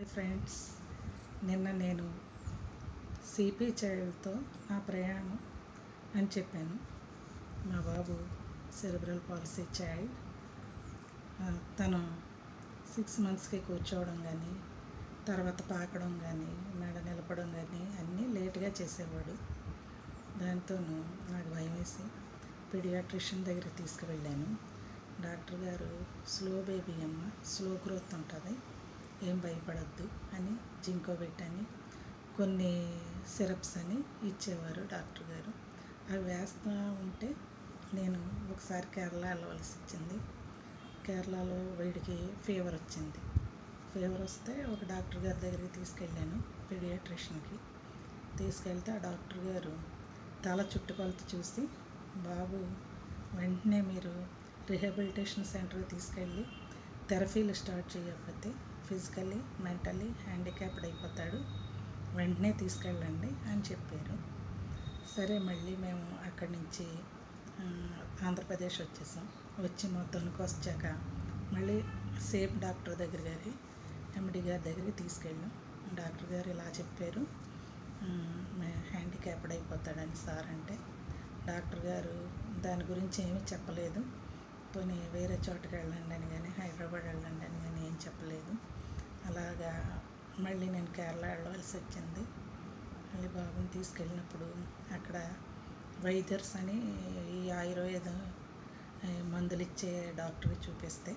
friends నిన్న నేను CP చైల్డ్తో నా ప్రయాణం అని చెప్పాను మా బాబు సెరిబ్రల్ పాలసీ చైల్డ్ ఆ, తను సిక్స్ మంత్స్కి కూర్చోవడం కానీ తర్వాత పాకడం కానీ మెడ నిలపడం కానీ అన్నీ లేట్గా చేసేవాడు దాంతోనూ నాకు భయం వేసి పీడియాట్రిషియన్ దగ్గరికి తీసుకువెళ్ళాను డాక్టర్ గారు స్లో బేబీ అమ్మ స్లో గ్రోత్ ఉంటుంది ఏం భయపడద్దు అని జింకోబెట్ అని కొన్ని సిరప్స్ అని ఇచ్చేవారు డాక్టర్ గారు అవి వేస్తూ ఉంటే నేను ఒకసారి కేరళ వెళ్ళవలసి వచ్చింది కేరళలో వీడికి ఫీవర్ వచ్చింది ఫీవర్ వస్తే ఒక డాక్టర్ గారి దగ్గరికి తీసుకెళ్ళాను పీడియాట్రిషియన్కి తీసుకెళ్తే ఆ డాక్టర్ గారు తల చుట్టుకొలత చూసి బాబు వెంటనే మీరు రిహాబిలిటేషన్ సెంటర్కి తీసుకెళ్ళి థెరపీలు స్టార్ట్ చేయకపోతే ఫిజికల్లీ మెంటల్లీ హ్యాండిక్యాప్డ్ అయిపోతాడు వెంటనే తీసుకెళ్ళండి అని చెప్పారు సరే మళ్ళీ మేము అక్కడి నుంచి ఆ, ఆంధ్రప్రదేశ్ వచ్చేసాం వచ్చి మొత్తానికి వచ్చాక మళ్ళీ సేఫ్ డాక్టర్ దగ్గర గారి ఎండి గారి దగ్గరికి తీసుకెళ్ళాం డాక్టర్ గారు ఇలా చెప్పారు హ్యాండిక్యాప్డ్ అయిపోతాడని సార్ అంటే డాక్టర్ గారు దాని గురించి ఏమీ చెప్పలేదు పోనీ వేరే చోటుకి వెళ్ళండి అని కానీ హైదరాబాద్ వెళ్ళండి అని కానీ ఏం చెప్పలేదు అలాగా మళ్ళీ నేను కేరళ వెళ్ళవలసి వచ్చింది మళ్ళీ బాబుని తీసుకెళ్ళినప్పుడు అక్కడ వైద్యర్స్ అని ఈ ఆయుర్వేద ఆ, మందులు ఇచ్చే డాక్టర్కి చూపిస్తే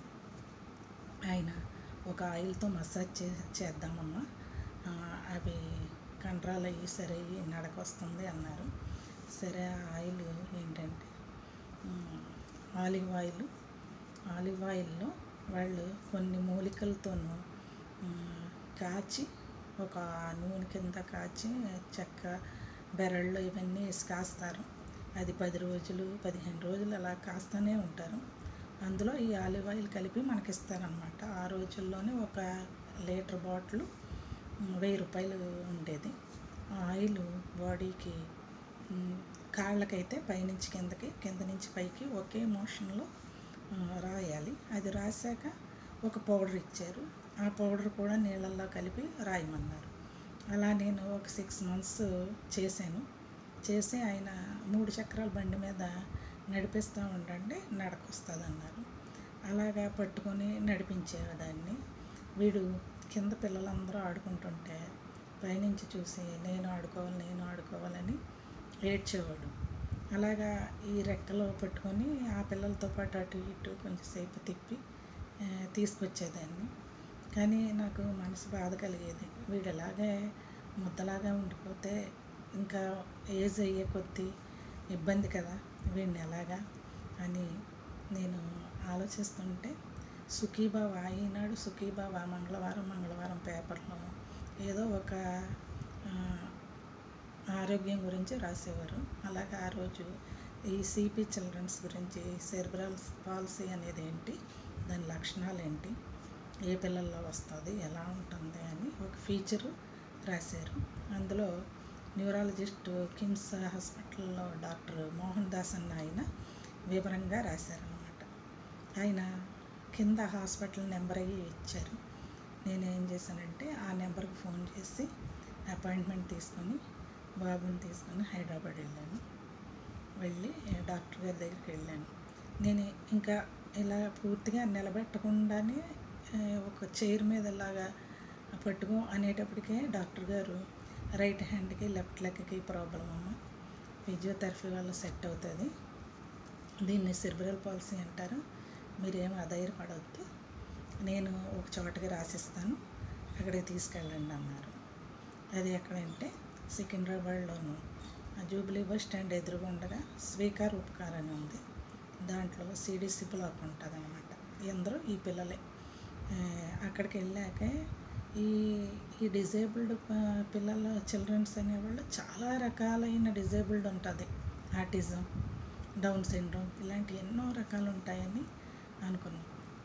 ఆయన ఒక ఆయిల్తో మసాజ్ చే చేద్దామమ్మా ఆ, అవి కండరాలు అయ్యి సరే అయ్యి నడక వస్తుంది అన్నారు సరే ఆ ఆయిల్ ఏంటంటే ఉమ్, ఆలివ్ ఆయిల్ ఆలివ్ ఆయిల్లో వాళ్ళు కొన్ని మూలికలతోనూ ఉమ్, కాచి ఒక నూనె కింద కాచి చెక్క బెరళ్ళు ఇవన్నీ వేసి కాస్తారు అది పది రోజులు పదిహేను రోజులు అలా కాస్తూనే ఉంటారు అందులో ఈ ఆలివ్ ఆయిల్ కలిపి మనకి ఇస్తారనమాట ఆ రోజుల్లోనే ఒక లీటర్ బాటిల్ వెయ్యి రూపాయలు ఉండేది ఆ ఆయిల్ బాడీకి మ్, కాళ్ళకైతే పైనుంచి కిందకి కింద నుంచి పైకి ఒకే మోషన్లో ఆ, రాయాలి అది రాశాక ఒక పౌడర్ ఇచ్చారు ఆ పౌడర్ కూడా నీళ్ళల్లో కలిపి రాయమన్నారు అలా నేను ఒక సిక్స్ మంత్స్ చేశాను చేసి ఆయన మూడు చక్రాల బండి మీద నడిపిస్తూ ఉండండి నడకొస్తుంది అన్నారు అలాగా పట్టుకొని నడిపించేదాన్ని వీడు కింద పిల్లలందరూ ఆడుకుంటుంటే పైనుంచి చూసి నేను ఆడుకోవాలి నేను ఆడుకోవాలని ఏడ్చేవాడు అలాగా ఈ రెక్కలో పట్టుకొని ఆ పిల్లలతో పాటు అటు ఇటు కొంచెంసేపు తిప్పి ఆ, తీసుకొచ్చేదాన్ని కానీ నాకు మనసు బాధ కలిగేది వీడు ఎలాగే ముద్దలాగా ఉండిపోతే ఇంకా ఏజ్ అయ్యే కొద్దీ ఇబ్బంది కదా వీడిని ఎలాగా అని నేను ఆలోచిస్తుంటే సుఖీబావ ఈనాడు సుఖీబావ మంగళవారం మంగళవారం పేపర్లో ఏదో ఒక ఆ, ఆరోగ్యం గురించి రాసేవారు అలాగే ఆ రోజు ఈ సిపి చిల్డ్రన్స్ గురించి సెర్బ్రల్ పాలసీ అనేది ఏంటి దాని లక్షణాలు ఏంటి ఏ పిల్లల్లో వస్తుంది ఎలా ఉంటుంది అని ఒక ఫీచరు రాశారు అందులో న్యూరాలజిస్ట్ కిమ్స్ హాస్పిటల్లో డాక్టర్ మోహన్ దాస్ అన్న ఆయన వివరంగా రాశారనమాట ఆయన కింద హాస్పిటల్ నెంబర్ అయ్యి ఇచ్చారు నేను ఏం చేశానంటే ఆ నెంబర్కి ఫోన్ చేసి అపాయింట్మెంట్ తీసుకొని బాబుని తీసుకొని హైదరాబాద్ వెళ్ళాను వెళ్ళి డాక్టర్ గారి దగ్గరికి వెళ్ళాను నేను ఇంకా ఇలా పూర్తిగా నిలబెట్టకుండానే ఆ, ఒక చైర్ మీద ఇలాగా పట్టుకో అనేటప్పటికే డాక్టర్ గారు రైట్ హ్యాండ్కి లెఫ్ట్ లెగ్కి ప్రాబ్లం అమ్మ ఫిజియోథెరపీ వల్ల సెట్ అవుతుంది దీన్ని సెర్బ్రల్ పాలసీ అంటారు మీరేం అధైర్యపడవద్దు నేను ఒక చోటకి రాసిస్తాను అక్కడికి తీసుకెళ్ళండి అన్నారు అది ఎక్కడంటే సికింద్రాబాద్లోను జూబ్లీ బస్ స్టాండ్ ఎదురుగుండగా స్వీకార్ ఉపకార్ అని ఉంది దాంట్లో సిడిసి బ్లాక్ ఉంటుంది అనమాట అందరూ ఈ పిల్లలే ఆ, అక్కడికి వెళ్ళాక ఈ ఈ డిజేబుల్డ్ పిల్లల చిల్డ్రన్స్ అనేవాళ్ళు చాలా రకాలైన డిజేబుల్డ్ ఉంటుంది ఆటిజం డౌన్ సిండ్రోమ్ ఇలాంటి ఎన్నో రకాలు ఉంటాయని అనుకున్నాను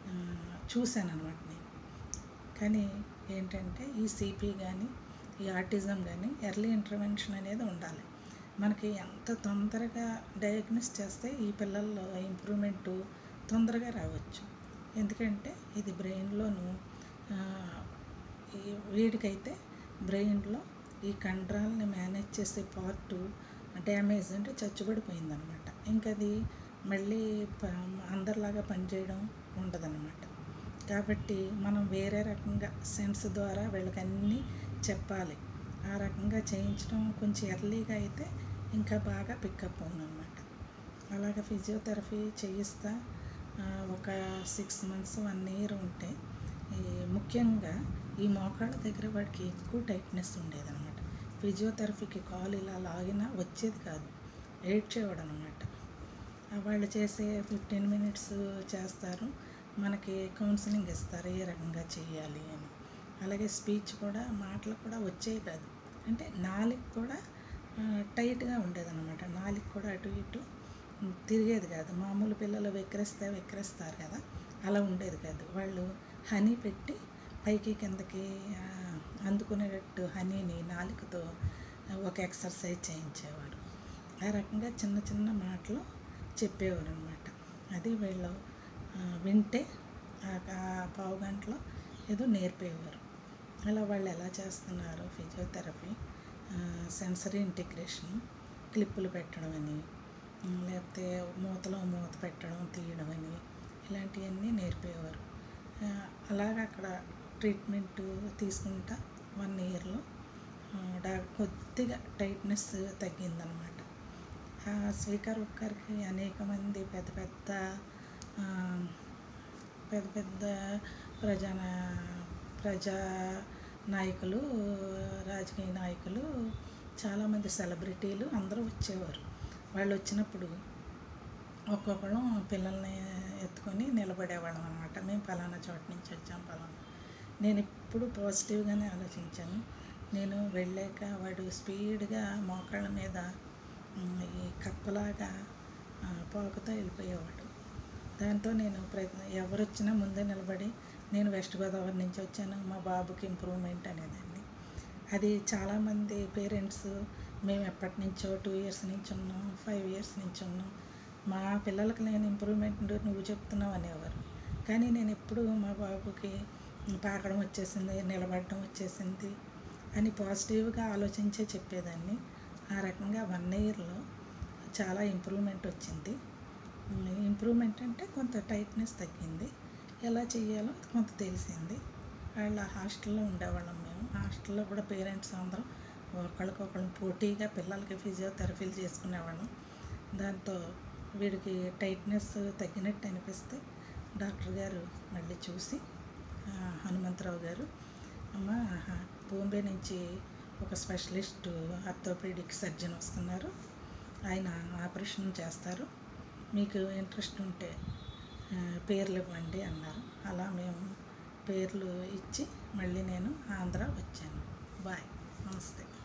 చూశాను అనమాట నేను కానీ ఏంటంటే ఈ సిపి కానీ ఈ ఆర్టిజం కానీ ఎర్లీ ఇంటర్వెన్షన్ అనేది ఉండాలి మనకి ఎంత తొందరగా డయాగ్నోస్ చేస్తే ఈ పిల్లల్లో ఇంప్రూవ్మెంట్ తొందరగా రావచ్చు ఎందుకంటే ఇది బ్రెయిన్లోను ఈ వీడికైతే బ్రెయిన్లో ఈ కండరాలని మేనేజ్ చేసే పార్ట్ డ్యామేజ్ అంటే చచ్చుబడిపోయిందనమాట ఇంకా అది మళ్ళీ ప అందరిలాగా పనిచేయడం ఉండదన్నమాట కాబట్టి మనం వేరే రకంగా సెన్స్ ద్వారా వీళ్ళకి అన్నీ చెప్పాలి ఆ రకంగా చేయించడం కొంచెం ఎర్లీగా అయితే ఇంకా బాగా పికప్ ఉందన్నమాట అలాగ ఫిజియోథెరపీ చేయిస్తా ఆ, ఒక సిక్స్ మంత్స్ వన్ ఇయర్ ఉంటే ఈ ముఖ్యంగా ఈ మోకాళ్ళ దగ్గర వాడికి ఎక్కువ టైట్నెస్ ఉండేదన్నమాట ఫిజియోథెరపీకి కాలు ఇలా లాగినా వచ్చేది కాదు ఏడ్చేవాడు అనమాట వాళ్ళు చేసే ఫిఫ్టీన్ మినిట్స్ చేస్తారు మనకి కౌన్సిలింగ్ ఇస్తారు ఏ రకంగా చేయాలి అని అలాగే స్పీచ్ కూడా మాటలు కూడా వచ్చేవి కాదు అంటే నాలుగు కూడా టైట్గా ఉండేదన్నమాట నాలుగు కూడా అటు ఇటు తిరిగేది కాదు మామూలు పిల్లలు వెక్కిరిస్తే వెక్కిరిస్తారు కదా అలా ఉండేది కాదు వాళ్ళు హనీ పెట్టి పైకి కిందకి ఆ, అందుకునేటట్టు హనీని నాలుకతో ఒక ఎక్సర్సైజ్ చేయించేవారు ఆ రకంగా చిన్న చిన్న మాటలు చెప్పేవారు అనమాట అది వీళ్ళు ఆ, వింటే ఆ ఆ పావు గంటలో ఏదో నేర్పేవారు అలా వాళ్ళు ఎలా చేస్తున్నారు ఫిజియోథెరపీ సెన్సరీ ఇంటిగ్రేషన్ క్లిప్పులు పెట్టడం అని ఉమ్, లేకపోతే మూతలో మూత పెట్టడం తీయడం అని ఇలాంటివన్నీ నేర్పేవారు ఆ, అలాగ అక్కడ ట్రీట్మెంట్ తీసుకుంటా వన్ ఇయర్లో డా కొద్దిగా టైట్నెస్ తగ్గిందనమాట ఆ స్వీకార్ ఒక్కరికి అనేక మంది పెద్ద పెద్ద ఆ, పెద్ద పెద్ద ప్రజా ప్రజా నాయకులు రాజకీయ నాయకులు చాలామంది సెలబ్రిటీలు అందరూ వచ్చేవారు వాళ్ళు వచ్చినప్పుడు ఒక్కొక్కరు పిల్లల్ని ఎత్తుకొని నిలబడేవాళ్ళం అనమాట మేము పలానా చోట నుంచి వచ్చాం పలానా నేను ఇప్పుడు పాజిటివ్గానే ఆలోచించాను నేను వెళ్ళాక వాడు స్పీడ్గా మోకాళ్ళ మీద ఉమ్, ఈ కప్పలాగా ఆ, పాకుతూ వెళ్ళిపోయేవాడు దాంతో నేను ప్రయత్న ఎవరు వచ్చినా ముందే నిలబడి నేను వెస్ట్ గోదావరి నుంచి వచ్చాను మా బాబుకి ఇంప్రూవ్మెంట్ అనేదాన్ని అది చాలామంది పేరెంట్స్ మేము ఎప్పటి నుంచో టూ ఇయర్స్ నుంచి ఉన్నాం ఫైవ్ ఇయర్స్ నుంచి ఉన్నాం మా పిల్లలకి లేని ఇంప్రూవ్మెంట్ నువ్వు చెప్తున్నావు అనేవారు కానీ నేను ఎప్పుడు మా బాబుకి పాకడం వచ్చేసింది నిలబడడం వచ్చేసింది అని పాజిటివ్గా ఆలోచించే చెప్పేదాన్ని ఆ రకంగా వన్ ఇయర్లో చాలా ఇంప్రూవ్మెంట్ వచ్చింది ఇంప్రూవ్మెంట్ అంటే కొంత టైట్నెస్ తగ్గింది ఎలా చేయాలో కొంత తెలిసింది వాళ్ళ హాస్టల్లో ఉండేవాళ్ళం మేము హాస్టల్లో కూడా పేరెంట్స్ అందరం ఒకళ్ళకొకళ్ళం పోటీగా పిల్లలకి ఫిజియోథెరపీలు చేసుకునేవాళ్ళం దాంతో వీడికి టైట్నెస్ తగ్గినట్టు అనిపిస్తే డాక్టర్ గారు మళ్ళీ చూసి ఆ, హనుమంతరావు గారు అమ్మ హ- బాంబే నుంచి ఒక స్పెషలిస్ట్ ఆర్థోపెడిక్ సర్జన్ వస్తున్నారు ఆయన ఆపరేషన్ చేస్తారు మీకు ఇంట్రెస్ట్ ఉంటే ఆ, పేర్లు ఇవ్వండి అన్నారు అలా మేము పేర్లు ఇచ్చి మళ్ళీ నేను ఆంధ్ర వచ్చాను బాయ్ నమస్తే